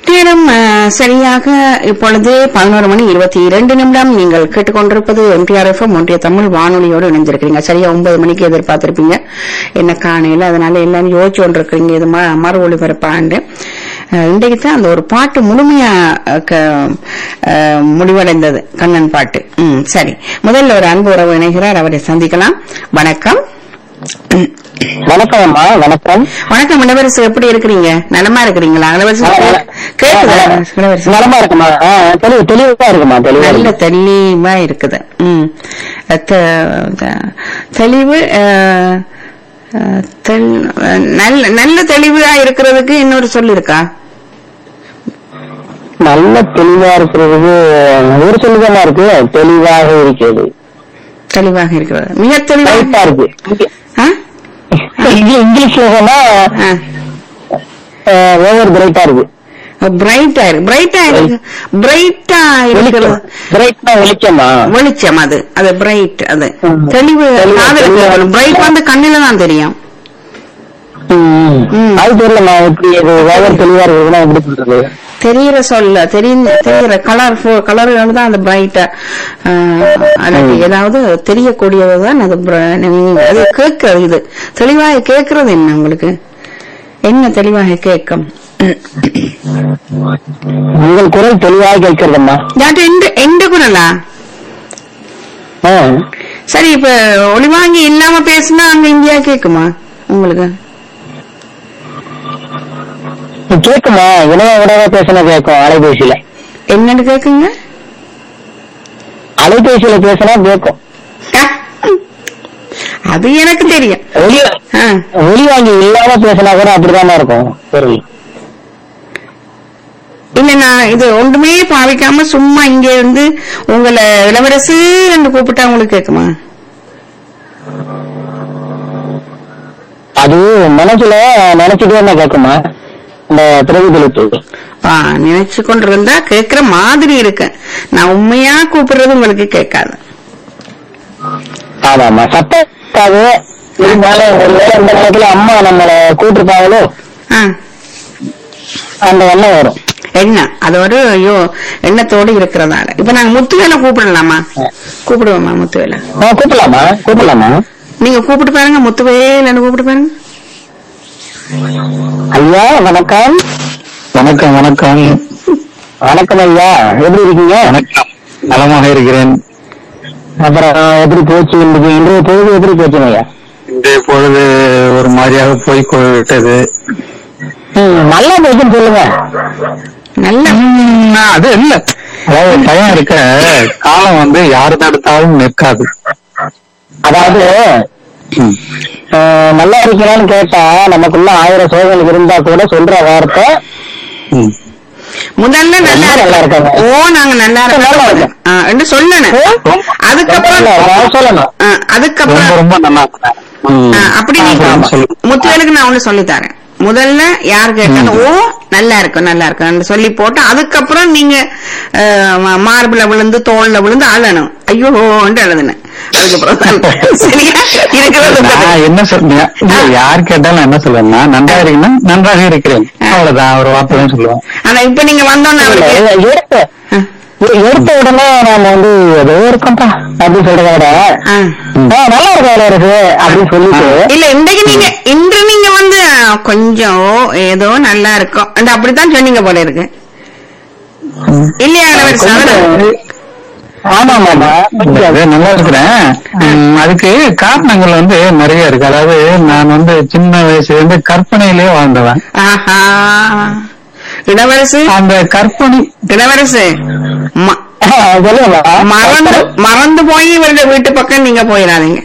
நேரம் அஹ், சரியாக இப்பொழுது பதினோரு மணி இருபத்தி இரண்டு நிமிடம் நீங்கள் கேட்டுக்கொண்டிருப்பது எம்டிஆர் எஃப்எம் ஒன்றிய தமிழ் வானொலியோடு இணைந்திருக்கிறீங்க சரியா ஒன்பது மணிக்கு எதிர்பார்த்திருப்பீங்க என்ன காணையில அதனால எல்லாரும் யோசிச்சு கொண்டிருக்கிறீங்க இது ம- மறு ஒளிபரப்பாண்டு அஹ், இன்றைக்கு தான் அந்த ஒரு பாட்டு முழுமையா அஹ், க- அஹ், முடிவடைந்தது கண்ணன் பாட்டு ம் சரி முதல்ல ஒரு அன்பு உறவு இணைகிறார் அவரை சந்திக்கலாம் வணக்கம் வணக்கம் அம்மா வணக்கம் வணக்கம் இளவரசு எப்படி இருக்கிறீங்க நலமா இருக்கிறீங்களா இளவரசு கேக்குதா இளவரசு நலமா இருக்குமா ஆ, தெளிவு தெளிவா இருக்குமா தெளிவா நல்ல இருக்கு. தெளிவா இருக்குது ம் தெ- தெ- தெளிவு அஹ், அஹ், தெள்- நல்ல நல்ல தெளிவா இருக்கிறதுக்கு இன்னொரு சொல் இருக்கா நல்ல தெளிவா இருக்கிறதுக்கு ஒரு சொல்லுதானா இருக்கு தெளிவாக இருக்கிறது தெளிவாக இருக்கிறது மிக தெளிவா ரைட்டா இருக்கு ஆ? இங்க- இங்கிலீஷ்ல சொன்னா ஆ. ஓவர் பிரைட்டா இருக்கு பிரைட்டா இருக்கு பிரைட்டா இருக்கு பிரைட்டா இருக்கிறது பிரைட்னா வெளிச்சமா வெளிச்சம் அது அது பிரைட் அது ம். தெளிவு தெளிவு, தெளிவா. பிரைட் வந்து கண்ணில தான் தெரியும் ம். ம். அது தெரியலம்மா எப்படி அது ஓவர் தெளிவா இருக்குதுன்னா எப்படி சொல்றது தெரியற சொல்ல தெரிய தெரியற கலர் கலர்கள் தான் அந்த பிரைட்டா அல்லது ஏதாவது தெரியக்கூடியதுதான் அது bri- நீங்க- அது கேட்கறது இது தெளிவாக கேட்கறது என்ன உங்களுக்கு என்ன தெளிவாக கேட்கும் உங்கள் குரல் தெளிவாக கேட்கிறதம்மா யார்ட்ட எந்த எந்த குரலா ஆ. சரி இப்ப ஒளிவாங்கி இல்லாம பேசினா அங்க இந்தியா கேக்குமா உங்களுக்கு கேக்குமா இணைய விடவா பேசினா கேட்கும் அலைபேசியில என்னன்னு கேக்குங்க அலைபேசியில பேசினா கேட்கும் அது எனக்கு தெரியும் ஒலி ஆ. ஒலி வாங்கி இல்லாம பேசினா கூட அப்படிதானே இருக்கும் சரி இல்ல நான் இது ஒன்றுமே பாவிக்காம சும்மா இங்க இருந்து உங்களை இளவரசு என்று கூப்பிட்டா உங்களுக்கு கேக்குமா அது மனசுல நினைச்சுட்டே என்ன கேட்குமா இந்த பிரதிபலிப்பு ஆ, நினைச்சு கொண்டு இருந்தா கேக்குற மாதிரி இருக்கு நான் உண்மையா கூப்பிடுறது உங்களுக்கு கேட்காது ஆமாமா சத்தாது இருந்தாலும் ஒரு வேளை இந்த நேரத்துல அம்மா நம்மள கூட்டிருப்பாங்களோ ஆ, அந்த எண்ணம் வரும் என்ன அது ஒரு ஐயோ எண்ணத்தோடு இருக்கிறதால இப்ப நாங்க முத்துவேலை கூப்பிடலாமா கூப்பிடுவோமா முத்துவேலை ஆ, கூப்பிடலாமா கூப்பிடலாமா நீங்க கூப்பிட்டு பாருங்க முத்துவேலன்னு கூப்பிட்டு பாருங்க ஐயா வணக்கம் வணக்கம் வணக்கம் வணக்கம் ஐயா எப்படி இருக்கீங்க வணக்கம் நலமாக இருக்கிறேன் அப்புறம் எப்படி போச்சு இன்னைக்கு இன்றைய பொழுது எப்படி போச்சுங்க ஐயா இன்றைய பொழுது ஒரு மாதிரியாக போய் விட்டது ம், நல்லா போச்சுன்னு சொல்லுங்க நல்ல உம், அது இல்ல அதாவது பயம் இருக்க காலம் வந்து யாரு தடுத்தாலும் நிற்காது அதாவது உம். அஹ், நல்லா இருக்கீங்களான்னு கேட்டா நமக்குள்ள ஆயிரம் சோதனை இருந்தா கூட சொல்ற வார்த்தை உம். முதல்ல நல்லா ரொம்ப நல்லா இருக்கு இருக்காங்க. ஓ நாங்க நல்லா நல்லா இருக்கோம் இருக்கேன். ஆ, என்று சொல்லணும் அதுக்கப்புறம் நான் சொல்லணும் ஆ, ரொம்ப அதுக்கப்புறம் ரொம்ப நல்லா இருக்கிறேன். உம். ஆ, அப்படி நீங்க ஆமா, சொல்லு. முத்துவேலுக்கு நான் ஒண்ணு சொல்லி தரேன் முதல்ல யார் கேட்டாலும் ம். ஓ நல்லா இருக்கும் நல்லா இருக்கும் சொல்லி போட்டு அதுக்கப்புறம் நீங்க மார்பிள விழுந்து தோல்ல விழுந்து அழணும் ஐயோ அழுதுனேன் அதுக்கப்புறம் தான் சரியா இருக்கிறது நான் என்ன சொல்றேன் இல்ல, யார் கேட்டாலும் என்ன சொல்லுவேன்னா நன்றாக இருக்கீங்கன்னா நன்றாக இருக்கிறேன் அவ்வளவுதான் ஒரு வார்த்தை தான் சொல்லுவேன் ஆனா இப்ப நீங்க வந்தோன்னு அவருக்கு எடுத்த ஆ, எடுத்த உடனே நாம வந்து ஏதோ இருக்கோம்ப்பா அப்படின்னு சொல்றத விட ஆ. ஆ, நல்லா இருக்கும் வேலை இருக்கு அப்படின்னு சொல்லிட்டு இல்ல இன்றைக்கு நீங்க இன்று நீங்க வந்து ஆ, கொஞ்சம் ஏதோ நல்லா இருக்கும் and அப்படித்தான் சொன்னீங்க போல இருக்கு இல்லையா இளவரசி? கொஞ்சம் ஆமா ஆமா அது நல்லா இருக்கிறேன் உம், அதுக்கு காரணங்கள் வந்து நிறைய இருக்கு அதாவது நான் வந்து சின்ன வயசுல இருந்து கற்பனையிலே வாழ்ந்தவன் ஆஹா இளவரசு அந்த கற்பனை இளவரசு ம- சொல்லுங்க மறந்து மறந்து போய் இவருடைய வீட்டு பக்கம் நீங்க போயிடாதீங்க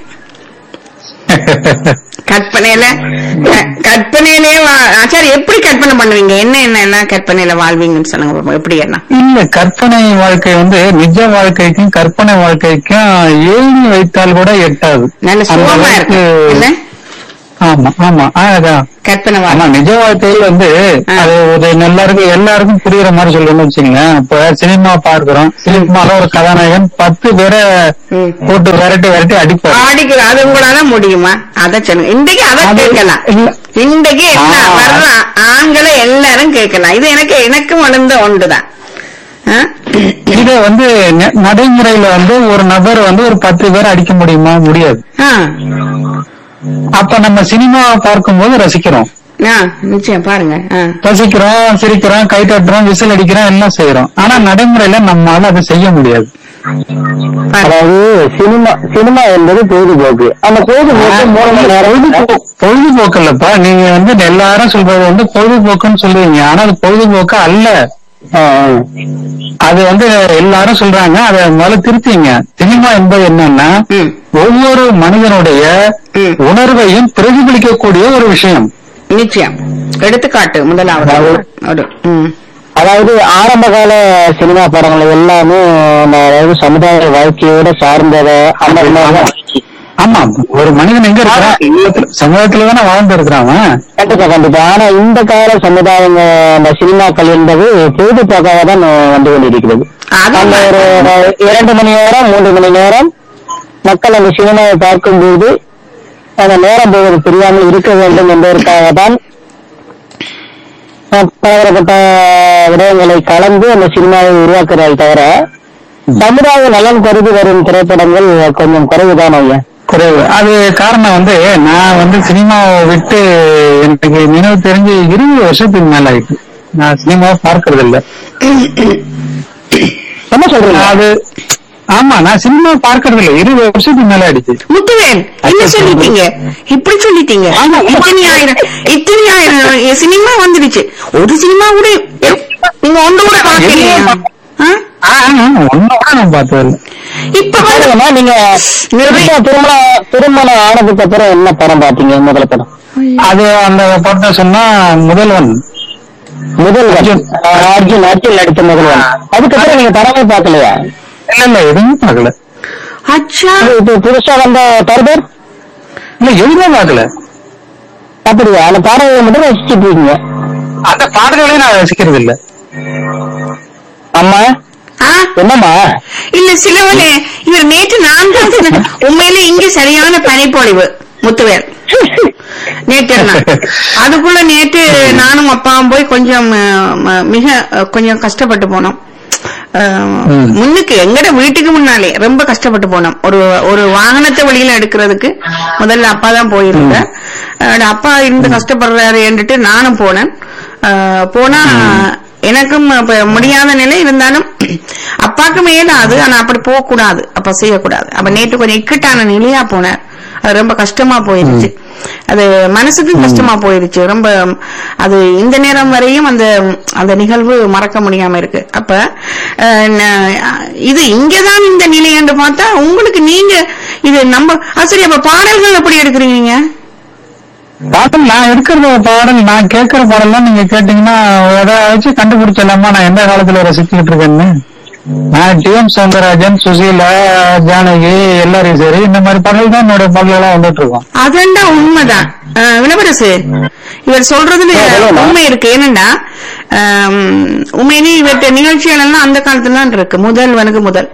கற்பனையில க- கற்பனையிலே வா- ஆ, சரி எப்படி கற்பனை பண்ணுவீங்க என்ன என்ன என்ன கற்பனையில வாழ்வீங்கன்னு சொல்லுங்க பாப்போம். எப்படி என்ன இல்ல கற்பனை வாழ்க்கை வந்து நிஜ வாழ்க்கைக்கும் கற்பனை வாழ்க்கைக்கும் ஏழ்மை வைத்தால் கூட எட்டாது நல்ல அந்த சுகமா இருக்கு அளவுக்கு- இல்ல ஆமா ஆமா ஆ, அதான் கற்பனை ஆமா வாழ்க்கை நிஜ வாழ்க்கையில் வந்து ஆ. அது ஒரு எல்லாருக்கும் எல்லாருக்கும் புரியுற மாதிரி சொல்லணும்னு வச்சுக்கோங்களேன் இப்ப சினிமா பார்க்கிறோம் சினிமால ஒரு கதாநாயகன் பத்து பேரை ம். போட்டு விரட்டி விரட்டி அடிப்பாரு ஆடிக்கிற அது உங்களால முடியுமா அத சொல்லுங்க இன்றைக்கு அதை அது கேட்கலாம் இல்ல. இன்றைக்கு என்ன ஆ. வர்ற ஆண்களை எல்லாரும் எல்லாரும் கேட்கலாம் இது எனக்கு எனக்கு வளர்ந்த ஒன்றுதான் ஆ? இத வந்து ந- நடைமுறையில வந்து ஒரு நபர் வந்து ஒரு பத்து பேர் அடிக்க முடியுமா முடியாது ஆ, அப்ப நம்ம சினிமாவை பார்க்கும்போது ரசிக்கிறோம் ஆ, நிச்சயம் பாருங்க ஆ. ரசிக்கிறோம் சிரிக்கிறோம் கை தட்டுறோம் விசில் அடிக்கிறோம் எல்லாம் செய்யறோம் ஆனா நடைமுறையில நம்மளால அதை செய்ய முடியாது பாருங்க. அதாவது சினிமா சினிமா என்பது பொழுதுபோக்கு அந்த பொழுதுபோக்கு மூணு மணி நேரம் பொழுதுபோ- பொழுதுபோக்கு இல்லப்பா நீங்க வந்து எல்லாரும் சொல்றது வந்து பொழுதுபோக்குன்னு சொல்லுவீங்க ஆனா அது பொழுதுபோக்கு அல்ல ஆ, ஆ. அது வந்து எல்லாரும் சொல்றாங்க அதை முதல்ல திருத்திங்க சினிமா என்பது என்னன்னா ம். ஒவ்வொரு மனிதனுடைய ம். உணர்வையும் பிரதிபலிக்கக்கூடிய ஒரு விஷயம் நிச்சயம் எடுத்துக்காட்டு முதலாவது ஒரு ம். அதாவது ஆரம்ப கால சினிமா படங்கள் எல்லாமே நம்ம அதாவது சமுதாய வாழ்க்கையோட சார்ந்ததை அந்த மாதிரிதான் இருந்துச்சு. ஆமா ஒரு மனிதன் எங்க இருக்கிறான் சமூகத்துல- சமூகத்துல தானே வாழ்ந்து இருக்கிறான் அவன். கண்டிப்பா கண்டிப்பா ஆனா இந்த கால சமுதாயங்க அந்த சினிமாக்கள் என்பது பொழுதுபோக்காக தான் வந்து கொண்டிருக்கிறது அது அந்த ஒரு இரண்டு மணி நேரம் மூன்று மணி நேரம் மக்கள் அந்த சினிமாவை பார்க்கும்போது அந்த நேரம் போவது தெரியாமல் இருக்க வேண்டும் என்பதற்காக தான் அஹ், பலதரப்பட்ட விடயங்களை கலந்து அந்த சினிமாவை உருவாக்குறாள் தவிர சமுதாய நலன் கருதி வரும் திரைப்படங்கள் கொஞ்சம் குறைவுதான் ஐயா குறைவு அது காரணம் வந்து நான் வந்து சினிமாவை விட்டு எனக்கு நினைவு தெரிஞ்சு இருபது வருஷத்துக்கு மேல ஆயிட்டு நான் சினிமாவை பார்க்கறது இல்ல என்ன சொல்றீங்க அது ஆமா நான் சினிமா பார்க்கறது இல்ல இருபது வருஷத்துக்கு மேல ஆயிடுச்சு முத்துவேல் என்ன சொல்லிட்டீங்க இப்படி சொல்லிட்டீங்க இத்தனை ஆயிரம் இத்தனை ஆயிரம் சினிமா வந்துடுச்சு ஒரு சினிமா கூட நீங்க ஒன்று கூட பாக்கலையா ஆ? ஒன்னு கூட நான் பார்த்தது இல்ல இப்ப வந்து பாருங்கம்மா, நீங்க புதுசா திருமணம் திருமணம் ஆனதுக்கு அப்புறம் என்ன படம் பாத்தீங்க முதல் படம் அது அந்த படத்தை சொன்னா முதல்வன் முதல்வன் அர்ஜுன். அஹ் அர்ஜுன் அர்ஜுன் நடித்த முதல்வன் அதுக்கப்புறம் நீங்க படமே பார்க்கலையா இல்ல இல்ல எதுவுமே பார்க்கல அச்சா இது இப்ப புதுசா வந்த தர்பர் இல்ல எதுவுமே பார்க்கல அப்படியா அந்த பாடல்களை மட்டும் ரசிச்சுட்டு இருக்கீங்க அந்த பாடல்களையும் நான் ரசிக்கிறது இல்ல அம்மா ஆ? என்னம்மா இல்ல சிலவனே இவர் நேற்று நான்காவது நாள் உண்மையில இங்க சரியான பனிப்பொழிவு முத்துவேல் நேற்று என்ன? அதுக்குள்ள நேற்று நானும் அப்பாவும் போய் கொஞ்சம் அஹ், ம- மிக அஹ், கொஞ்சம் கஷ்டப்பட்டு போனோம் அஹ், ம். முன்னுக்கு எங்கட வீட்டுக்கு முன்னாலே ரொம்ப கஷ்டப்பட்டு போனோம் ஒரு ஒரு வாகனத்தை வெளியில எடுக்கிறதுக்கு முதல்ல அப்பா தான் போயிருந்தார் அஹ், அப்பா இருந்து கஷ்டப்படுறாரு என்றுட்டு நானும் போனேன் அஹ், போனா எனக்கும் அப்ப முடியாத நிலை இருந்தாலும் அப்பாக்கு மேலாது ஆனா அப்படி போக கூடாது அப்ப செய்யக்கூடாது அப்ப நேற்று கொஞ்சம் இக்கட்டான நிலையா போனார் அது ரொம்ப கஷ்டமா போயிருச்சு அது மனசுக்கும் கஷ்டமா போயிருச்சு ரொம்ப அது இந்த நேரம் வரையும் அந்த அந்த நிகழ்வு மறக்க முடியாம இருக்கு அப்ப அஹ், ந- இது இங்கதான் இந்த நிலை என்று பார்த்தா உங்களுக்கு நீங்க இது நம்ம ஆ, சரி அப்ப பாடல்கள் எப்படி எடுக்கிறீங்க பாடல் நான் எடுக்கிற பாடல் நான் கேட்கிற பாடல்லாம் நீங்க கேட்டீங்கன்னா ஏதாச்சும் கண்டுபிடிச்சிடலாமா நான் எந்த காலத்துல ரசிச்சுக்கிட்டு இருக்கேன்னு நான் டி எம் சௌந்தரராஜன் சுசீலா ஜானகி எல்லாரையும் சரி இந்த மாதிரி பாடல் தான் என்னோட பாடல்களா வந்துட்டு இருக்கோம் அதண்டா உண்மைதான் அஹ், விளம்பரசு இவர் சொல்றதுல ஆ, சொல்லுங்க. உண்மை இருக்கு என்னண்டா ஆம், உண்மையிலேயே இவர்கிட்ட நிகழ்ச்சிகள் எல்லாம் அந்த காலத்துல தான் இருக்கு முதல்வனுக்கு முதல்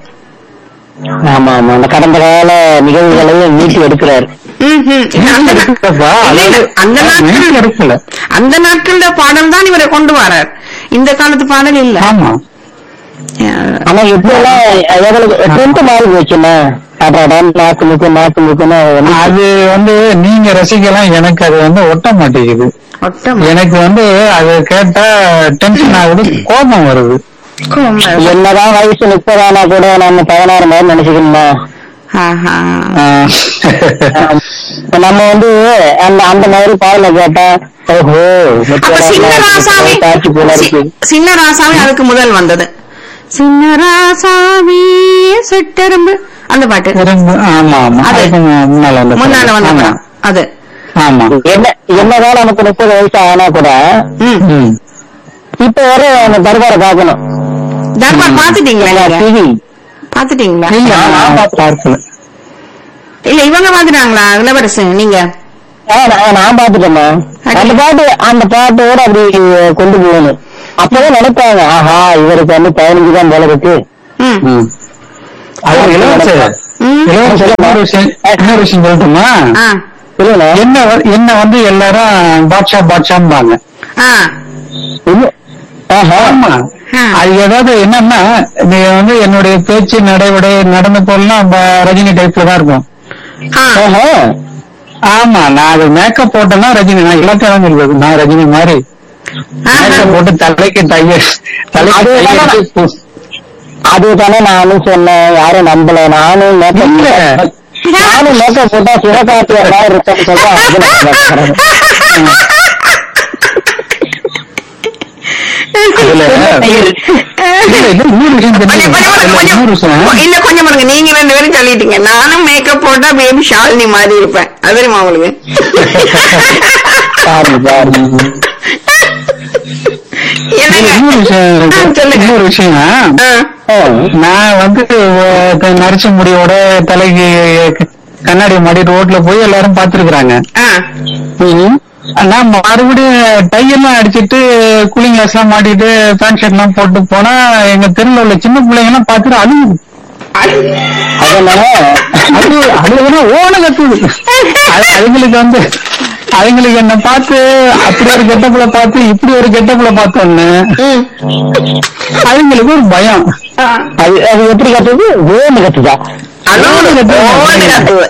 ஆமா ஆமா அந்த கடந்த கால நிகழ்வுகளையும் மீட்டு எடுக்கிறார் ம், ம். அந்த நா- அப்பா, இல்ல, இல்ல, அதாவது அந்த அது நாட்கள் எனக்கு எடுக்கல அந்த நாட்கள பாடல் தான் இவரை கொண்டு வரார் இந்த காலத்து பாடல் இல்ல ஆமா அஹ், ஆனா இப்ப எல்லாம் எவ்வளவு ட்ரெண்ட் மாறி போச்சுன்னா அப்புறம் நாக்கு முக்கு நாக்கு முக்குன்னு அது வந்து நீங்க ரசிக்கலாம் எனக்கு அது வந்து ஒட்ட மாட்டேங்குது ஒட்டம் எனக்கு வந்து அது கேட்டா டென்ஷன் ஆகுது கோபம் வருது கோம- என்னதான் வயசு முப்பதானா கூட நம்ம பதினாறு மாதிரி நினைச்சுக்கணுமா ஆஹா. ஆஹ் இப்ப நம்ம வந்து அந்த அந்த மாதிரி பாடல கேட்டா ஓஹோ அப்ப சின்ன ராசாவி காட்சி போல இருக்கு சி- சின்ன ராசாவி அதுக்கு முதல் வந்தது சின்ன ராசாவி செட்டெரும்பு அந்த பாட்டு திரும்ப ஆமா ஆமா அது. அதுக்கு முன்னால வந்து முன்னால வந்த ஆமா. படம் அது ஆமா என்ன என்னதான் நமக்கு முப்பது வயசு ஆனா கூட ம் ம். இப்ப வர அந்த தர்பாரை பார்க்கணும் தர்பார் பாத்துட்டீங்களா நீங்க டிவி பாத்துட்டீங்களா இல்ல நான் பார்க்கல இல்ல இவங்க பாத்துட்டாங்களா இளவரசு நீங்க நான் பாத்துட்டேம்மா அந்த பாட்டு அந்த பாட்டோட அப்படி கொண்டு போகணும் அப்பதான் நினைப்பாங்க ஆஹா இவருக்கு வந்து பதினஞ்சு தான் போல இருக்கு ம் ம். அது இளவரசர் ம். இளவரசர் இன்னொரு விஷயம் இன்னொரு விஷயம் சொல்லட்டுமா ஆ இல்லைண்ணா என்ன வ- என்ன வந்து எல்லாரும் பாட்ஷா பாட்ஷாம்பாங்க ஆ இது- ஆஹா. ஆமா ஆ. அது ஏதாவது என்னன்னா நீ வந்து என்னுடைய பேச்சு நடைமுறை நடந்து போலாம் ரஜினி டைப்ல தான் இருக்கும் ஆ. ஆஹா. ஆமா நான் அது மேக்கப் போட்டேன்னா ரஜினி நான் இலக்கணம் சொல்றது நான் ரஜினி மாதிரி ஆஹா. மேக்கப் போட்டு தலைக்கு டைய தலைக்கு அது டை என்னன்னா- அடிச்சு பூ- அதுதானே நானும் சொன்னேன் யாரும் நம்பல நானும் மேக்கப் இல்ல. நானும் மேக்கப் போட்டா சிவகார்த்திகேயன் மாதிரி இருப்பேன்னு சொல்றேன் அது நான் கேட்கிறேன். அதுல இல்ல, இல்ல, இன்னொரு விஷயம் கொஞ்சம் தெரிஞ்சுக்கணும். கொஞ்சம் அதுல பாருங்க, இன்னொரு விஷயம் கொஞ்சம் இல்ல கொஞ்சம் பாருங்க நீங்க ரெண்டு பேரும் சொல்லிட்டீங்க நானும் மேக்கப் போட்டா பேபி ஷாலினி மாதிரி இருப்பேன் அது தெரியுமா உங்களுக்கு பாருங்க பாருங்க இதுல என்னங்க? இன்னொரு விஷயம் ஆ, இருக்கு. சொல்லுங்க இன்னொரு விஷயம் ஆ, ஆ. நான் வந்து அஹ், நரைச்ச முடியோட தலைக்கு கண்ணாடி மாடி ரோட்ல போய் எல்லாரும் பாத்துருக்காங்க ஆ. நான் மறுபடியும் டை எல்லாம் அடிச்சிட்டு கூலிங் கிளாஸ் எல்லாம் மாட்டிட்டு பேண்ட் ஷர்ட் எல்லாம் போட்டு போனா எங்க தெருல உள்ள சின்ன பிள்ளைங்க எல்லாம் பாத்துட்டு அழுகுது அதனால அது அழுகுனா ஓன கத்துது அது அதுங்களுக்கு வந்து அதுங்களுக்கு என்ன பார்த்து அப்படி ஒரு கெட்டப்புல பார்த்து இப்படி ஒரு கெட்டப்புல பார்த்தோன்னு ம். அதுங்களுக்கு ஒரு பயம் ஆ. அது அது எப்படி கத்துது வேணு கத்துதா அழுவுது, ஓன்னு கத்துது.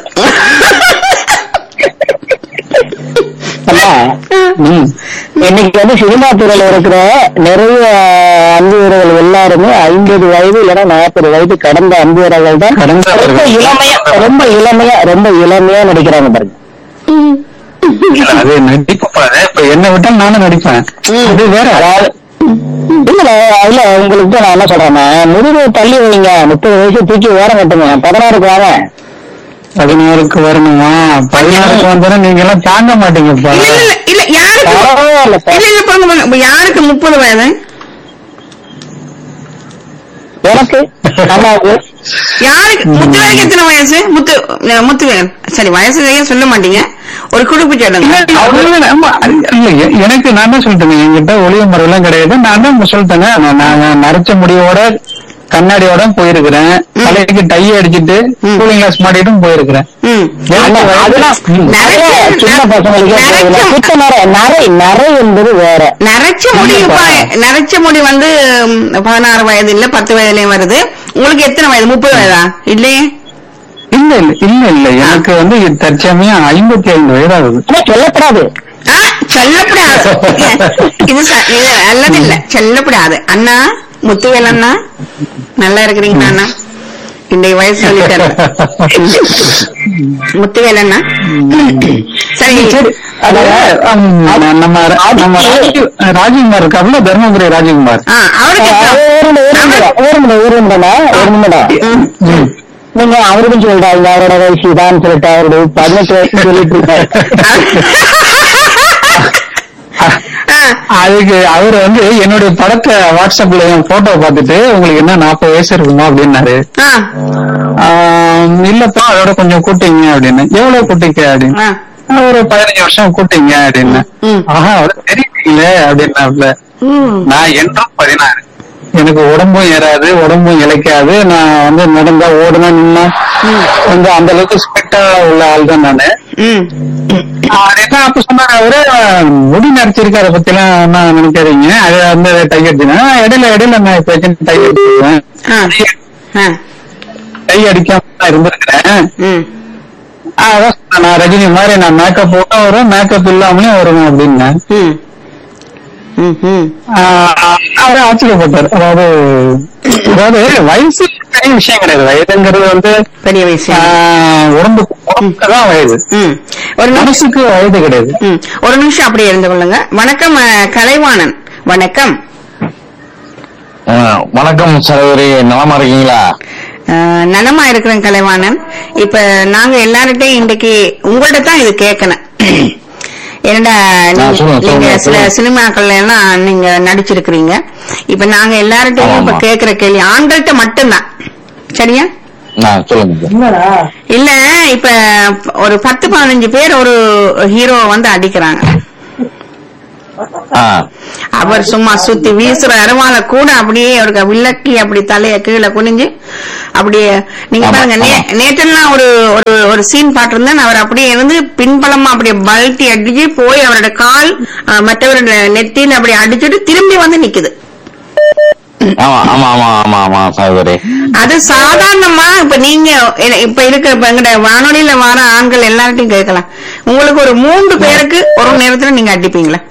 அம்மா, ம். இன்னைக்கு வந்து சினிமா துறையில இருக்கிற நிறைய அன்பு வீரர்கள் எல்லாருமே ஐம்பது வயது இல்லைன்னா நாற்பது வயது கடந்த அன்பு வீரர்கள் தான் கடந்தவர்கள். ரொம்ப இளமையா ரொம்ப இளமையா ரொம்ப இளமையா நடிக்கிறாங்க பாருங்க அது நடிப்பாரு இப்ப என்ன விட்டாலும் நானும் நடிப்பேன் அது வேற அதாவது இல்ல அதுல உங்களுக்கு தான் நான் என்ன சொல்றேன்னா முதுகு தள்ளி வைங்க முப்பது வயசு தூக்கி ஓரம் கட்டுங்க பதினாறுக்கு வாங்க பதினாறுக்கு வரணுமா பதினாறுக்கு வந்தா நீங்க எல்லாம் தாங்க மாட்டீங்கப்பா இல்ல இல்ல இல்ல யாருக்கு பரவாயில்ல இல்ல இல்ல பாருங்க பாருங்க இப்ப யாருக்கு முப்பது வயது எனக்கு அம்மாவுக்கு யாருக்கு முத்துவேலுக்கு எத்தனை வயசு முத்து அஹ் முத்துவேல் சரி வயசு ஏன் சொல்ல மாட்டீங்க ஒரு குடுப்பு சொல்லுங்க அவ்வளவுதான். ஆமா, இல்ல எ- எனக்கு நான் தான் சொல்லிட்டேன் என்கிட்ட ஒளிவு மறைவெல்லாம் கிடையாது நான் தான் சொல்லிட்டேங்க நான் நான் நரைச்ச முடியோட கண்ணாடியோட போயிருக்கிறேன் தலைக்கு டை அடிச்சிட்டு கூலிங் கிளாஸ் மாட்டிட்டும் போயிருக்கிறேன் ம். ஆனா, அதெல்லாம் நிறைய சின்ன பசங்களுக்கு நரைச்ச- சுத்த நரை நரை நரை என்பது வேற நரைச்ச முடி இப்ப நரைச்ச முடி வந்து ம், பதினாறு வயது இல்ல பத்து வயதுலயும் வருது உங்களுக்கு எத்தனை வயது முப்பது வயதா இல்லையே இல்ல இல்ல இல்ல இல்ல எனக்கு வந்து தற்சமயம் ஐம்பத்தி ஐந்து வயதாகுது ஆனா சொல்லப்படாது ஆ, சொல்லப்படாது இது ச- இது நல்லது இல்ல சொல்லப்படாது அண்ணா முத்துவேல் அண்ணா நல்லா இருக்கிறீங்களா அண்ணா இன்றைய வயசு சொல்லிட்டாரு முத்துவேல் அண்ணா சரி சரி அது ஆம், நம்ம நம்ம ராஜீவ் ராஜீவ்குமார் இருக்காருல்ல தர்மபுரி ராஜீவ்குமார் ஆ, அவருக்கு ஆ, எத்தனை- ஒரு நிமிடம் ஒரு நிமிடம் ஒரு நிமிடம் ஒரு நிமிடம் ம். ம். நீங்க அவருக்கும் சொல்லிட்டாங்க அவரோட வயசு இதான்னு சொல்லிட்டு அவருடைய பதினெட்டு வயசு சொல்லிட்டு இருக்காரு ஆ, அதுக்கு அவர் வந்து என்னுடைய படத்தை வாட்ஸ்அப்ல என் போட்டோ பார்த்துட்டு உங்களுக்கு என்ன நாற்பது வயசு இருக்குமா அப்படின்னாரு ஆ, ஆம், இல்லப்பா அதோட கொஞ்சம் கூட்டிங்க அப்படின்னு எவ்வளவு கூட்டிக்க அப்படின்னு ஆ. ஒரு பதினஞ்சு வருஷம் கூட்டிங்க அப்படின்னு ம். ஆஹா அவரு தெரியுங்களே அப்படின்னாப்ல ம். நான் என்றும் பதினாறு எனக்கு உடம்பும் ஏறாது உடம்பும் இழைக்காது நான் வந்து நடந்தா ஓடுனா நின்னா வந்து அந்த அளவுக்கு ஸ்பெக்டா உள்ள ஆள் தான் நானு ம். அவர் என்ன அப்ப சொன்னாரு அவரு முடி நடிச்சிருக்கு அதை பத்தி எல்லாம் என்ன நினைக்காதீங்க அது வந்து டை அடிச்சுனா இடையில இடையில நான் இப்ப டை அடிச்சிருவேன் ஆ. ஆ. டை அடிக்காம தான் இருந்திருக்கிறேன் ம். அதான் சொன்னேன், நான் ரஜினி மாதிரி நான் மேக்கப் போட்டும் வரும் மேக்கப் இல்லாமலே வருவேன் அப்படின்னு ம். ம். ம். அவரே ஆச்சரியப்பட்டார் அதாவது அதாவது வயசு பெரிய விஷயம் கிடையாது வயதுங்கிறது வந்து பெரிய விஷயம் ஆஹ், உடம்புக்கு உடம்புக்கு தான் வயது ம். ஒரு நிமிஷம் மனசுக்கு வயது கிடையாது ம். ஒரு நிமிஷம் அப்படியே இருந்து கொள்ளுங்க வணக்கம் அஹ், கலைவாணன் வணக்கம் வணக்கம் சகோதரி நலமா இருக்கீங்களா அஹ், நலமா இருக்கிறேன் கலைவாணன் இப்ப நாங்க எல்லார்கிட்டையும் இன்றைக்கு உங்கள்ட்ட தான் இது கேட்கணும் என்னடா நீங்க- சொல்லுங்க, நீங்க சொல்லுங்க, சில சொல்லுங்க. சினிமாக்கள்ல எல்லாம் நீங்க நடிச்சிருக்கிறீங்க இப்ப நாங்க எல்லார்கிட்டையும் ஆமா, இப்ப ஆமா. கேக்குற கேள்வி ஆண்கள்ட்ட மட்டும்தான் சரியா நான் சொல்லுங்க இல்ல இப்ப ஒரு பத்து பதினஞ்சு பேர் ஒரு ஹீரோ வந்து அடிக்கிறாங்க ஆ அவர் சும்மா சுத்தி வீசுற அருவால கூட அப்படியே அவருக்கு விளக்கி அப்படி தலைய கீழே குனிஞ்சு அப்படியே நீங்க ஆமா, பாருங்க நே- ஆமா. நேற்றெல்லாம் ஒரு ஒரு ஒரு சீன் பாட்டிருந்தேன் அவர் அப்படியே இருந்து பின்பலமா அப்படியே பல்ட்டி அடிச்சு போய் அவரோட கால் அஹ், மற்றவரோட நெத்தின்னு அப்படி அடிச்சுட்டு திரும்பி வந்து நிக்குது ஆமா ஆமா ஆமா ஆமா ஆமா சகோதரி அது சாதாரணமா இப்ப நீங்க எ- இப்ப இருக்க இப்ப எங்கட வானொலியில வர ஆண்கள் எல்லார்ட்டையும் கேட்கலாம் உங்களுக்கு ஒரு மூன்று பேருக்கு ஒரு நேரத்துல நீங்க அடிப்பீங்களா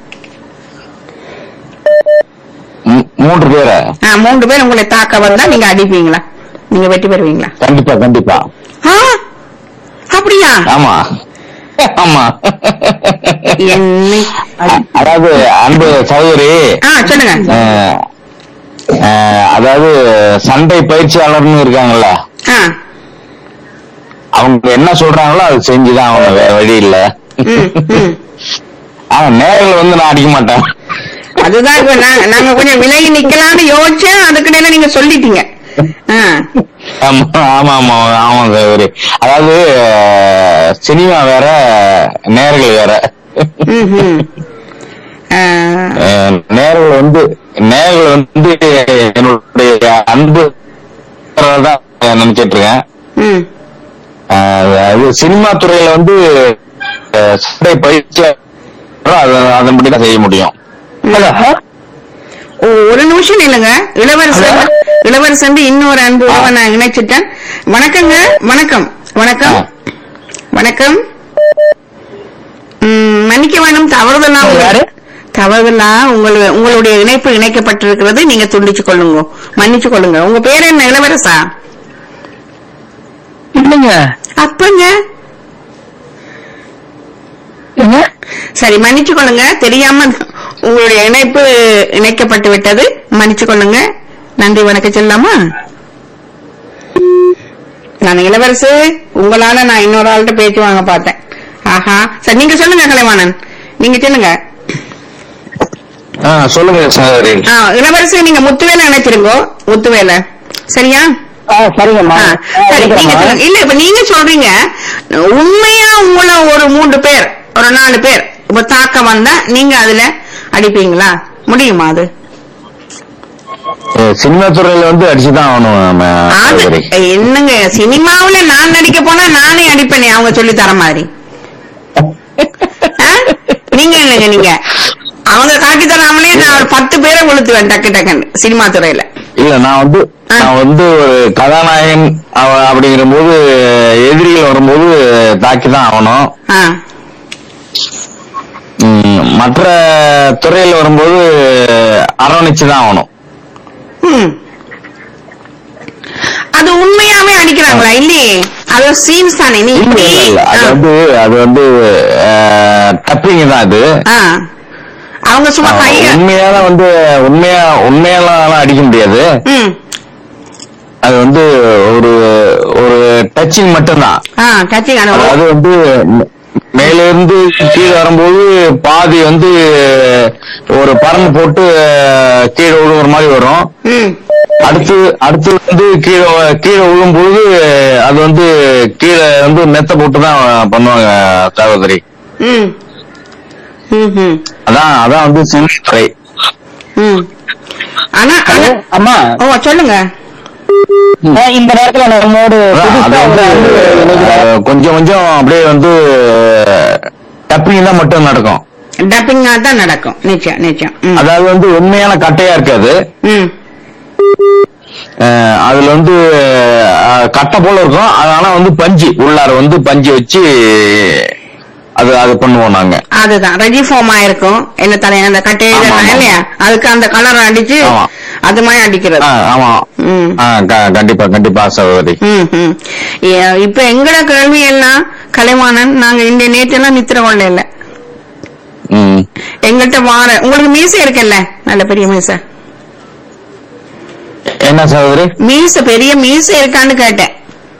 மூ- மூன்று பேரை ஆ, மூன்று பேர் உங்களை தாக்க வந்தா நீங்க அடிப்பீங்களா நீங்க வெற்றி பெறுவீங்களா கண்டிப்பா கண்டிப்பா ஆ, அப்படியா ஆமா ஆமா என்னை அ- அதாவது அன்பு சகோதரி ஆ சொல்லுங்க அஹ், அஹ், அதாவது சண்டை பயிற்சியாளர்னு இருக்காங்கல்ல ஆ, அவங்க என்ன சொல்றாங்களோ அது செஞ்சுதான் அவங்க வேற வழி இல்ல ம், ம். ஆனா நேரில் வந்து நான் அடிக்க மாட்டேன் அதுதான் இப்ப நாங்க நாங்க கொஞ்சம் விலகி நிக்கலாம்னு யோசிச்சேன் அதுக்கிடையில நீங்க சொல்லிட்டீங்க ஆ, ஆமா ஆமா ஆமா ஆமா சகோதரி அதாவது அஹ், சினிமா வேற நேர்கள் வேற ம், ம். ஆ, அஹ், நேர்கள் வந்து நேர்கள் வந்து என்னுடைய அன்பு தான் நினைச்சிட்டு இருக்கேன் ம். அஹ், அது சினிமா துறையில வந்து அஹ், சண்டை பயிற்சி அது- அதன்படி தான் செய்ய முடியும் ஓ, ஒரு நிமிஷம் இல்லைங்க இளவரசன் இளவரசன் இன்னொரு அன்பு உறவை நான் இணைச்சிட்டேன் வணக்கங்க வணக்கம் வணக்கம் வணக்கம் ம், மன்னிக்க வேணும் தவறுதெல்லாம் யாரு? தவறுதெல்லாம் உங்கள் உங்களுடைய இணைப்பு இணைக்கப்பட்டிருக்கிறது நீங்க துண்டிச்சு கொள்ளுங்க மன்னிச்சு கொள்ளுங்க உங்க பேர் என்ன இளவரசா இல்லைங்க அப்பங்க என்ன சரி மன்னிச்சு கொள்ளுங்க தெரியாம உங்களுடைய இணைப்பு இணைக்கப்பட்டு விட்டது மன்னிச்சு கொள்ளுங்க நன்றி வணக்கம் சொல்லலாமா நான் இளவரசு உங்களால நான் இன்னொரு ஆள்கிட்ட பேச்சு வாங்க பார்த்தேன் ஆஹா சரி நீங்க சொல்லுங்க கலைவாணன் நீங்க சொல்லுங்க ஆ, சொல்லுங்க சகோதரி ஆ, இளவரசு நீங்க முத்துவேலை நினைச்சிருங்கோ முத்துவேலை சரியா ஆ சரிங்கம்மா ஆ, சரி நீங்க சொல்லுங்க இல்ல இப்ப நீங்க சொல்றீங்க உண்மையா உங்களை ஒரு மூன்று பேர் ஒரு நாலு பேர் இப்ப தாக்க வந்தா நீங்க அதுல அடிப்பீங்களா முடியுமா அது அஹ், சினிமா துறையில வந்து அடிச்சுதான் ஆகணும் நம்ம அது சகோதரி என்னங்க சினிமாவுல நான் நடிக்க போனா நானே அடிப்பேனே அவங்க சொல்லி தர மாதிரி ஆ? நீங்க என்னங்க நீங்க அவங்க காட்டி தராமலே நான் ஒரு பத்து பேரை கொளுத்துவேன் டக்கு டக்குன்னு சினிமா துறையில இல்ல நான் வந்து ஆ. நான் வந்து ஒரு கதாநாயகன் அவ- அப்படிங்கிற போது எதிரிகள் வரும்போது தாக்கி தான் ஆகணும் ஆ. ம், மற்ற துறையில வரும்போது அரவணைச்சு தான் ஆகணும் ம். அது உண்மையாவே அடிக்கிறாங்களா இல்லையே அது சீன்ஸ் தானே நீ இல்ல, இப்படி இல்ல, இல்ல. அது ஆ. வந்து அது வந்து டப்பிங் தான் அது ஆ. அவங்க சும்மா கைய உண்மையால வந்து உண்மையா உண்மையாலாம் அடிக்க முடியாது ம் அது வந்து ஒரு ஒரு டச்சிங் மட்டும்தான் ஆ டச்சிங் அதாவது வந்து மே- மேல இருந்து கீழே வரும்போது பாதி வந்து ஒரு பறந்து போட்டு அஹ், கீழே விழுவுற மாதிரி வரும் ம் அடுத்து அடுத்து வந்து கீழே வ- கீழே விழும்போது அது வந்து கீழே வந்து மெத்த போட்டு தான் பண்ணுவாங்க சகோதரி ம் ம் ம் அதான் அதான் வந்து சினித்துறை ம் ஆனா ஆனா அம்மா ஓ சொல்லுங்க அஹ் இந்த நேரத்துல நம்மோடு அதான் அது புதுசா வந்து ஒரு அன்பு இணைகிறார். அஹ், கொஞ்சம் கொஞ்சம் அப்படியே வந்து டப்பிங் தான் மட்டும் நடக்கும் டப்பிங்கா தான் நடக்கும் நிச்சயம் நிச்சயம் ம். அதாவது வந்து உண்மையான கட்டையா இருக்காது ம் அஹ் அதுல வந்து அஹ், கட்டை போல இருக்கும் அது ஆனா வந்து பஞ்சு உள்ளார வந்து பஞ்சு வச்சு அது அது பண்ணுவோம் நாங்க அதுதான் ரெஜிஃபார்மா இருக்கும் என்ன தலை அந்த கட்டையை ஆமா, இதெல்லாம் ஆமா. இல்லையா அதுக்கு அந்த கலர் அடிச்சு ஆமா. அது மாதிரி அடிக்கிறது ஆ, ஆமா ம் ஆ, க- கண்டிப்பா கண்டிப்பா சகோதரி ம், ம். ஏ- இப்ப எங்கட கேள்வி எல்லாம் கலைவாணன் நாங்க இந்த நேற்றெல்லாம் நித்திர கொள்ள இல்ல ம் எங்கள்கிட்ட வார உங்களுக்கு மீசை இருக்குல்ல நல்ல பெரிய மீசை என்ன சகோதரி மீசை பெரிய மீசை இருக்கான்னு கேட்டேன்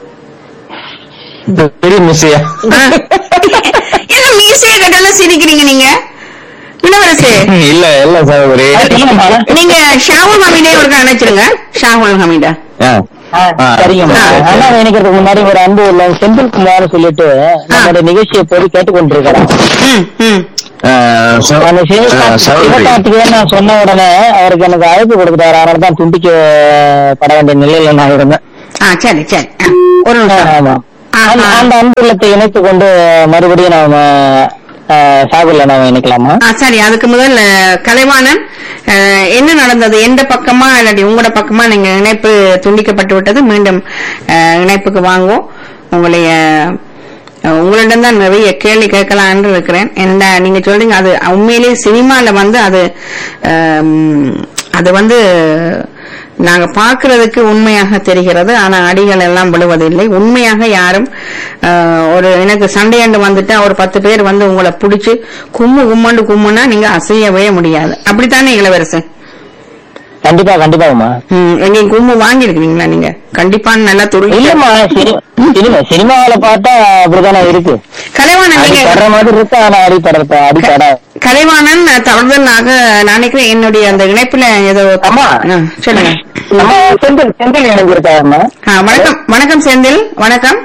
பெரிய மிஸ்ஸியா ஆ. என்ன மீசையை கேட்டாலும் சிரிக்கிறீங்க நீங்க இளவரசு இல்ல இல்ல சகோதரி அது இல்லம்மா. நீங்க ஷாவுல் ஹமீடே ஒரு அணைச்சிருங்க ஷாவுல் ஹமீடா ஆ. ஆ, ஆ. சரிங்கம்மா ஆ. அண்ணா நினைக்கிறதுக்கு முன்னாடி ஒரு அன்பு உள்ள செந்தில் குமார் சொல்லிட்டு நம்மளுடைய நிகழ்ச்சியை போய் கேட்டுக்கொண்டிருக்கிறார் ம் ம் அஹ், ச- அந்த அஹ், சகோதரி சிவகார்த்திகேயன் நான் சொன்ன உடனே அவருக்கு எனக்கு அழைப்பு கொடுத்துட்டாரு அதனால தான் துண்டிக்கப்பட வேண்டிய நிலையில நான் இருந்தேன் ஆ சரி சரி ஆ, ஒரு நிமிஷம் ஆமா ஆ, அந்த ஆ. அந்த அன்புள்ளத்தை இணைத்து கொண்டு மறுபடியும் நாம சாகுல நாம இணைக்கலாமா ஆ சரி அதுக்கு முதல் அஹ், கலைவாணன் அஹ், என்ன நடந்தது எந்த பக்கமா இல்லாட்டி உங்களோட பக்கமா நீங்க இணைப்பு துண்டிக்கப்பட்டு விட்டது மீண்டும் அஹ், இணைப்புக்கு வாங்குவோம் உங்களுடைய அஹ், உங்களிடம் தான் நிறைய கேள்வி கேட்கலான்னு இருக்கிறேன் என்ன நீங்க சொல்றீங்க அது உண்மையிலேயே சினிமால வந்து அது அம், அது வந்து நாங்க பார்க்கிறதுக்கு உண்மையாக தெரிகிறது ஆனா அடிகள் எல்லாம் விழுவதில்லை உண்மையாக யாரும் அஹ், ஒரு எனக்கு சண்டையாண்டு வந்துட்டா ஒரு பத்து பேர் வந்து உங்களை பிடிச்சு கும்மு கும்மண்டு கும்முனா நீங்க அசையவே முடியாது அப்படித்தானே இளவரசன் கண்டிப்பா கண்டிப்பாமா ம், எங்கேயும் கும்மு வாங்கியிருக்கீங்களா நீங்க கண்டிப்பா நல்லா துருவி இல்லம்மா சினி- சினிமா சினிமாவில பார்த்தா அப்படித்தானே இருக்கு கலைவாணன் நீங்க அடிப்படுற மாதிரி இருக்கு ஆனா அடிப்படுற அடிப்பட கலைவாணன் தவறுதலாக நான் நினைக்கிறேன் என்னுடைய அந்த இணைப்புல ஏதோ அம்மா. ஆ, சொல்லுங்க நம்ம செந்தில் செந்தில் இணைஞ்சிருக்காருமா ஆ, வணக்கம் வணக்கம் செந்தில் வணக்கம்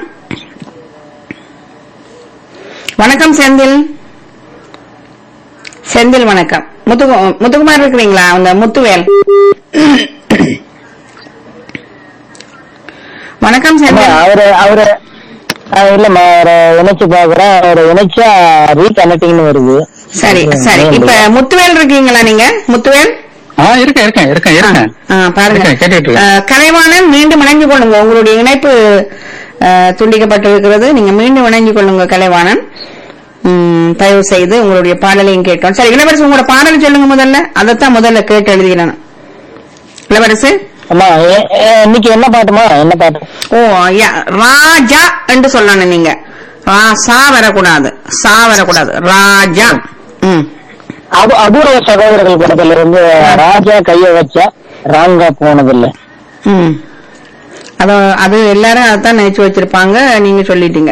வணக்கம் செந்தில் செந்தில் வணக்கம் முத்து முத்துக்குமார் இருக்கிறீங்களா அந்த முத்துவேல் வணக்கம் செந்தில் அவரு அவரு அஹ் இல்லம்மா அவரை இணைச்சு பாக்குறேன் அவரை இணைச்சா ரீகனெக்டிங்னு வருது சரி சரி இப்ப முத்துவேல் இருக்கீங்களா நீங்க முத்துவேல் ஆ இருக்கேன் இருக்கேன் இருக்கேன் இருக்கேன் ஆ, பாருங்க இருக்கேன், கேட்டுட்டு இருக்கேன். ஆ, கலைவாணன் மீண்டும் இணைஞ்சு கொள்ளுங்க உங்களுடைய இணைப்பு ஆ, துண்டிக்கப்பட்டிருக்கிறது நீங்க மீண்டும் இணைஞ்சு கொள்ளுங்க கலைவாணன் ம், தயவு செய்து உங்களுடைய பாடலையும் கேட்கணும் சரி இளவரசு உங்களோட பாடல் சொல்லுங்க முதல்ல அதைத்தான் முதல்ல கேட்டு எழுதிக்கிறேன் இளவரசு அம்மா எ- எ- இன்னைக்கு என்ன பாட்டுமா என்ன பாட்டு ஓ யா, ராஜா என்று சொல்லணும் நீங்க ரா சா வரக்கூடாது சா வரக்கூடாது ராஜா ம் அபு அபூர்வ சகோதரர்கள் படத்துல இருந்து ராஜா கைய வச்சா ராங்கா போனதில்லை ம் அத அது எல்லாரும் அதான் நினைச்சு வச்சிருப்பாங்க நீங்க சொல்லிட்டீங்க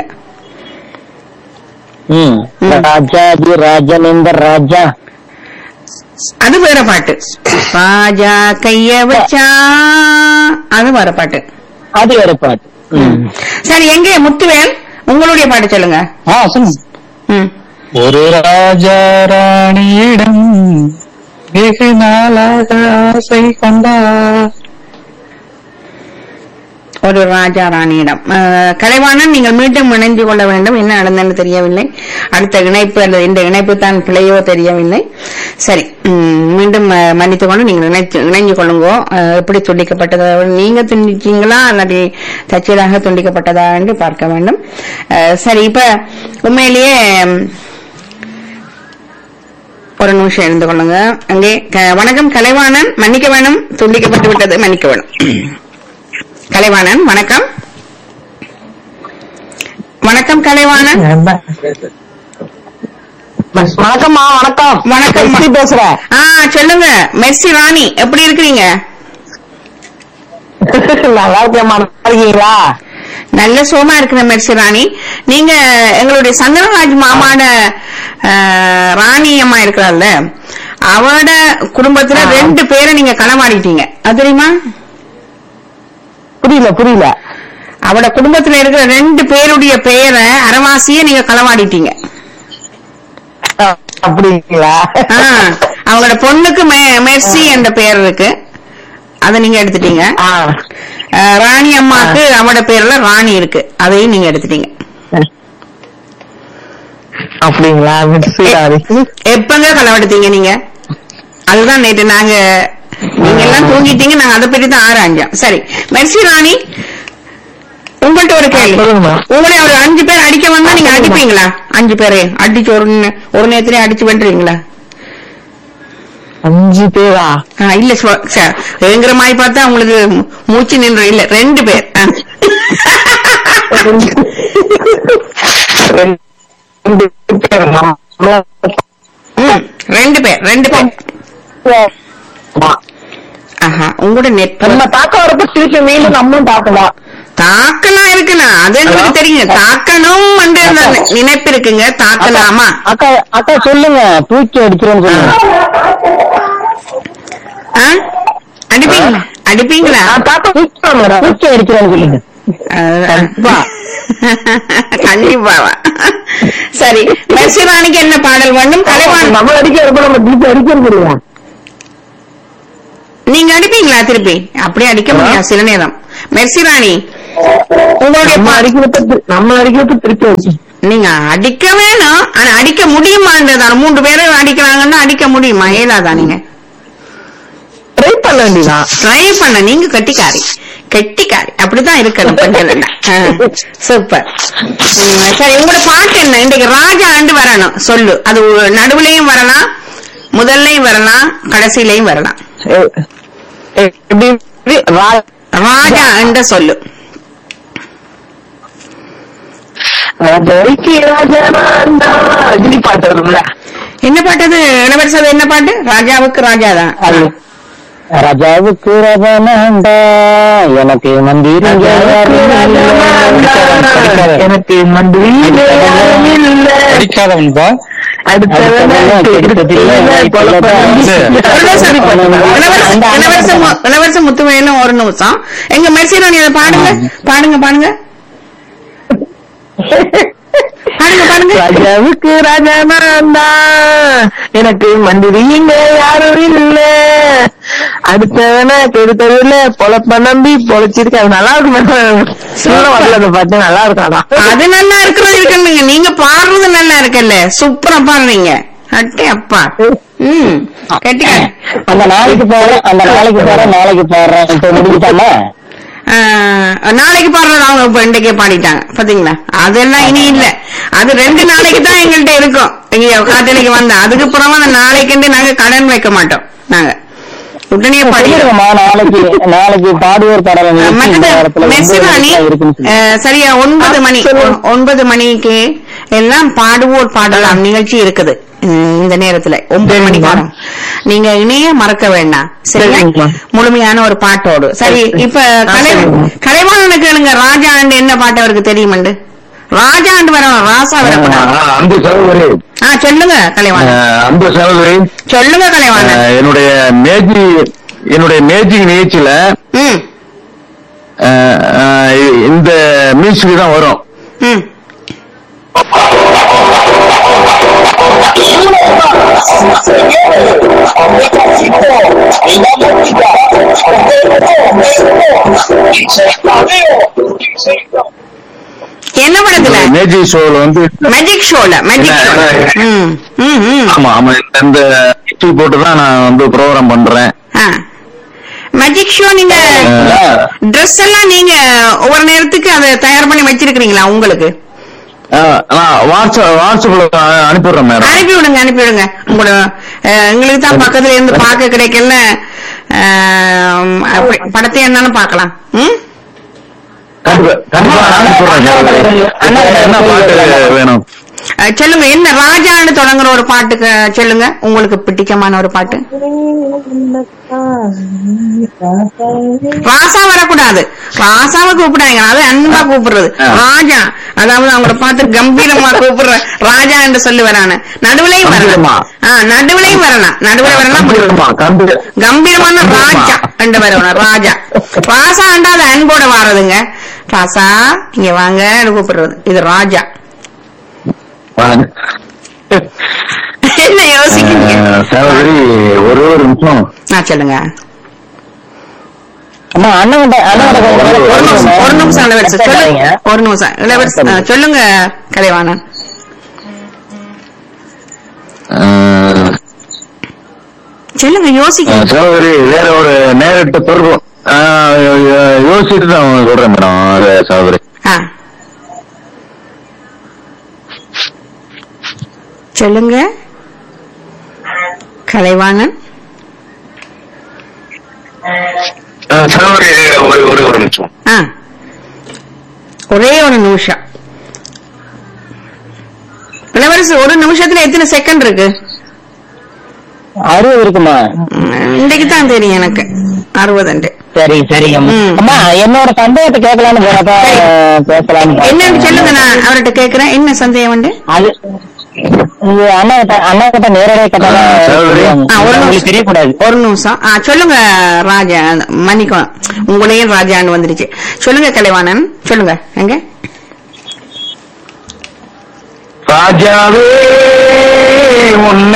ம் ம். ராஜாதி ராஜனேந்தர் ராஜா அது வேற பாட்டு ராஜா கைய வச்சா அது வேற பாட்டு அது வேற பாட்டு ம். சரி எங்க முத்துவேல் உங்களுடைய பாட்டு சொல்லுங்க ஆ சொல்லுங்க ம். ஒரு ராஜா ராணியிடம் வெகு நாளாக ஆசை கொண்டா ஒரு ராஜா ராணியிடம் அஹ், கலைவாணன் நீங்கள் மீண்டும் இணைந்து கொள்ள வேண்டும் என்ன நடந்ததுன்னு தெரியவில்லை அடுத்த இணைப்பு அல்லது இந்த இணைப்பு தான் பிழையோ தெரியவில்லை சரி ம், மீண்டும் அஹ், மன்னித்துக் கொண்டு நீங்கள் இணைத்து இணைஞ்சு கொள்ளுங்க அஹ், எப்படி துண்டிக்கப்பட்டதா நீங்க துண்டிச்சீங்களா அல்லது தச்சலாக துண்டிக்கப்பட்டதா என்று பார்க்க வேண்டும் அஹ், சரி இப்ப உண்மையிலேயே ம், ஒரு நிமிஷம் இருந்து கொள்ளுங்க அங்கே க- வணக்கம் கலைவாணன் மன்னிக்க வேணும் துண்டிக்கப்பட்டு விட்டது மன்னிக்க வேணும் கலைவாணன் வணக்கம் வணக்கம் கலைவாணன் வணக்கம்மா வணக்கம் வணக்கம். எப்படி பேசுறேன் ஆ சொல்லுங்க மெர்சி ராணி எப்படி இருக்கிறீங்க நல்லா இருக்கேம்மா நல்லா இருக்கீங்களா நல்ல சுகமா இருக்கிற மெர்சி ராணி நீங்க எங்களுடைய சந்திரராஜ் மாமாட அஹ், ராணி அம்மா இருக்கிறாள்ல அவட குடும்பத்துல ஆ. ரெண்டு பேரை நீங்க களமாடிட்டீங்க அது தெரியுமா புரியல புரியல அவட குடும்பத்துல இருக்கிற ரெண்டு பேருடைய பெயரை அரவாசிய நீங்க களவாடிட்டீங்க அஹ், அப்படிங்களா ஆ, அவங்களோட பொண்ணுக்கு மெ- மெர்சி என்ற பெயர் இருக்கு அதை நீங்க எடுத்துட்டீங்க ஆ. அஹ், ராணி அம்மாக்கு அவட பேர்ல ராணி இருக்கு அதையும் நீங்க எடுத்துட்டீங்க அப்படிங்களா மிக்ஸி எப்பங்க களவெடுத்தீங்க நீங்க அதுதான் நேற்று நாங்க நீங்க எல்லாம் தூங்கிட்டீங்க நாங்க அதை பற்றி தான் ஆராய்ஞ்சோம் சரி மெர்சி ராணி உங்கள்ட்ட ஒரு கேள்வி சொல்லுங்கம்மா. உங்களை ஒரு அஞ்சு பேர் அடிக்க வந்தா நீங்க சொல்லுங்கம்மா. அடிப்பீங்களா அஞ்சு பேரு அடிச்சு ஒரு நே- ஒரு நேரத்திலே அடிச்சு வென்றுவீங்களா அஞ்சு பேரா ஆ, இல்ல சொ- ச- ஏங்குற மாதிரி பார்த்தா உங்களுக்கு மூ- மூச்சு நின்று இல்ல ரெண்டு பேர் ஆ. ரெண்டு பேர் ம், ரெண்டு பேர் ரெண்டு பேர் ஆஹா உங்களோட நெட் நம்ம தாக்க வரப்ப திருப்பி மீண்டும் நம்மளும் தாக்கலாம் தாக்கலாம் இருக்குண்ணா அது எங்களுக்கு Hello? தெரியும் தாக்கணும் வந்து அந்த நி- நினைப்பு இருக்குங்க தாக்கலாமா அக்கா அக்கா சொல்லுங்க தூக்கி அடிக்கிறேன்னு சொல்லுங்க ஆ? அடிப்பீங்களா அடிப்பீங்களா நான் தாத்தா தூக்கி தூக்கி அடிக்கிறேன்னு சொல்லுங்க அஹ், கண்டிப்பா. கண்டிப்பாவா சரி மெர்சிராணிக்கு என்ன பாடல் வேண்டும் கலைவாணன் நம்ம அடிக்கிறப்ப நம்ம திருப்பி அடிக்கிறது இல்லையா நீங்க அடிப்பீங்களா திருப்பி அப்படியே அடிக்க முடியாது சில நேரம் மெர்சிராணி உங்களுடைய நம்ம பா- அடிக்கிறப்ப தி- நம்ம அடிக்கிறப்ப திருப்பி அடிச்சு நீங்க அடிக்க வேணும் ஆனா அடிக்க முடியுமான்றதான மூன்று பேரும் அடிக்கிறாங்கன்னா அடிக்க முடியுமா ஏலாதா நீங்க ட்ரை பண்ண வேண்டியதான் ட்ரை பண்ண நீங்க கெட்டிக்காரி கெட்டிக்காரி அப்படிதான் இருக்கணும் பெண்கள் சூப்பர் சரி உங்களோட பாட்டு என்ன இன்றைக்கு ராஜா ஆண்டு வரணும் சொல்லு அது ஒரு நடுவுலயும் வரலாம் முதல்லையும் வரலாம் கடைசியிலையும் வரலாம் எ- எ- எப்படி எப்படி? ரா- ராஜா என்ற சொல்லு ராஜாவுக்கு ராஜாவாண்டா. ரஜினி பாட்டு வரும்ல என்ன பாட்டு அது இளவரசர் என்ன பாட்டு ராஜாவுக்கு ராஜா தான் அது ராஜாவுக்கு ராஜாண்டா எனக்கு மந்திரிங்க எனக்கு மந்திரி படிக்காதவன்பா இளவரசர் இளவரசர் இளவரசர் மு- இளவரசர் முத்துவேலும் ஒரு நிமிஷம் எங்க மெர்சிராணி அதை பாடுங்க பாடுங்க பாடுங்க பாடுங்க பாடுங்க ராஜாவுக்கு ராஜாண்டா எனக்கு மந்திரிங்க யாரும் இல்ல அடுத்தவன கெடுத்ததுல பொழப்ப நம்பி பொழைச்சிருக்க அது நல்லா இருக்கும் சொல்ல வரல அந்த பாட்டு நல்லா இருக்காடா அது நல்லா இருக்கிறது இருக்குல்லுங்க நீங்க பாடுறது நல்லா இருக்குல்ல சூப்பரா பாடுறீங்க அட்டே அப்பா ம் கெட்டிக்காரி அந்த நாளைக்கு போறேன் அந்த நாளைக்கு போறேன் நாளைக்கு போறேன் இப்ப முடிஞ்சுட்டாமா ஆஹ், நாளைக்கு பாடுறது அவங்க இப்ப இன்றைக்கே பாடிட்டாங்க பாத்தீங்களா அதெல்லாம் இனி இல்ல அது ரெண்டு நாளைக்கு தான் எங்கள்கிட்ட இருக்கும் இங்க காட்டலைக்கு வந்தா அதுக்கு அப்புறமா அந்த நாளைக்கு நாங்க கடன் வைக்க மாட்டோம் நாங்க உடனே பாடிடுவோம் சொல்லிடுங்கம்மா நாளைக்கு நாளைக்கு பாடுவோர் பாடல் நிகழ்ச்சி இந்த மற்றது வாரத்துல ஒன்பது மெஸ்ஸிராணி மணிக்கு இருக்குன்னு சொல்லி. அஹ், சரியா ஒன்பது மணி ஒ- ஒன்பது மணிக்கு எல்லாம் பாடுவோர் பாடலாம் நிகழ்ச்சி இருக்குது உம், இந்த நேரத்துல ஒன்பது மணி காலம் நீங்க இணைய மறக்க வேண்டாம் சரியா சரிங்கம்மா. முழுமையான ஒரு பாட்டோடு சரி இப்ப கலை சரிங்கம்மா. கலைவாணனுக்கு கேளுங்க ராஜா ஆண்டு என்ன பாட்டு அவருக்கு தெரியுமண்டு ராஜா ஆண்டு வரணும் ராசா வரக்கூடாது அன்பு சகோதரி ஆ சொல்லுங்க கலைவாணன் அஹ், அன்பு சகோதரி சொல்லுங்க கலைவாணன் அஹ், என்னுடைய மேஜி என்னுடைய மேஜிக் நிகழ்ச்சியில ம் அஹ், அஹ், இந்த மியூசிக் தான் வரும் ம் என்ன படத்துல மேஜிக் ஷோல வந்து மேஜிக் ஷோல மேஜிக் ஷோ என்ன- ம் ம் ம் ஆமா ஆமா இந்த மியூசிக் போட்டு தான் நான் வந்து ப்ரோக்ராம் பண்றேன் ஆ மேஜிக் ஷோ நீங்க அஹ், ட்ரெஸ் எல்லாம் நீங்க ஒவ்வொரு நேரத்துக்கு அதை தயார் பண்ணி வச்சிருக்கீங்களா உங்களுக்கு அஹ், நான் வாட்ஸ்அப் வாட்ஸ்அப்ல அனுப்பிடுறேன் மேடம் அனுப்பி விடுங்க அனுப்பி விடுங்க உங்களோட அஹ், எங்களுக்கு தான் பக்கத்துல இருந்து பார்க்க கிடைக்கல அஹ், அப்படி படத்தை என்னாலும் பார்க்கலாம் ம் கண்டிப்பா கண்டிப்பா அனுப்பிடுறேன் சகோதரி. என்ன பாட்டு வேணும் அஹ், சொல்லுங்க என்ன ராஜான்னு தொடங்குற ஒரு பாட்டுக்கு சொல்லுங்க உங்களுக்கு பிடிச்சமான ஒரு பாட்டு ராசா வரக்கூடாது ராசாவை கூப்பிடாங்க அது அன்பா கூப்பிடுறது ஆ. ராஜா அதாவது அவங்கள பார்த்து கம்பீரமா கூப்பிடுற ராஜா என்று சொல்லி வரானு நடுவுலையும் கம்பீரமா. வரலாம் ஆ நடுவுலையும் வரலாம் நடுவுல வரலாம் கம்பீரமா, கம்பீர- கம்பீரமான கம்பீரமா. ராஜா என்று வரணும் ராஜா ராசா அண்டா அது அன்போட வாரதுங்க ராசா இங்க வாங்க கூப்பிடுறது இது ராஜா என்ன யோசிக்கிறீங்க அஹ், சகோதரி ஒரு ஒரு நிமிஷம் நான் சொல்லுங்க அம்மா அண்ணன் அண்ணன் ஒரு நிமிஷம் ஒரு நிமிஷம் இளவரசர் சொல்லுங்க ஒரு நிமிஷம் இளவரசர் ஆ, சொல்லுங்க கலைவாணன் அஹ், சொல்லுங்க யோசிக்க அஹ், சகோதரி வேற ஒரு நேரிட்ட தொடர்பு அஹ், யோ- யோசிச்சுட்டு நான் சொல்றேன் மேடம் அது சகோதரி ஆ. சொல்லுங்க கலைவாணன் அஹ், சகோதரி ஒரு ஒரு ஒரு நிமிஷம் ஆ ஒரே ஒரு நிமிஷம் இளவரசு ஒரு நிமிஷத்துல எத்தனை செகண்ட் இருக்கு அறுபது இருக்குமா ம், இன்னைக்கு தான் தெரியும் எனக்கு அறுபதுண்டு சரி சரிங்க ம். அம்மா என்னோட சந்தேகத்தை கேட்கலான்னு போறப்ப பேசலாம் என்னன்னு சொல்லுங்க நான் அவர்கிட்ட கேக்குறேன் என்ன சந்தேகம் உண்டு அது இது அண்ணா கிட்ட அண்ணா கிட்ட நேரடியாக கேட்டாதான் ஆ, சகோதரி. தெரியும். ஆ, ஒரு உங்களுக்கு நிமிஷம். தெரியக்கூடாது ஒரு நிமிஷம் ஆ சொல்லுங்க ராஜா மன்னிக்கும் உங்களையும் ராஜான்னு வந்துருச்சு சொல்லுங்க கலைவாணன் சொல்லுங்க எங்க ராஜாவே உன்னை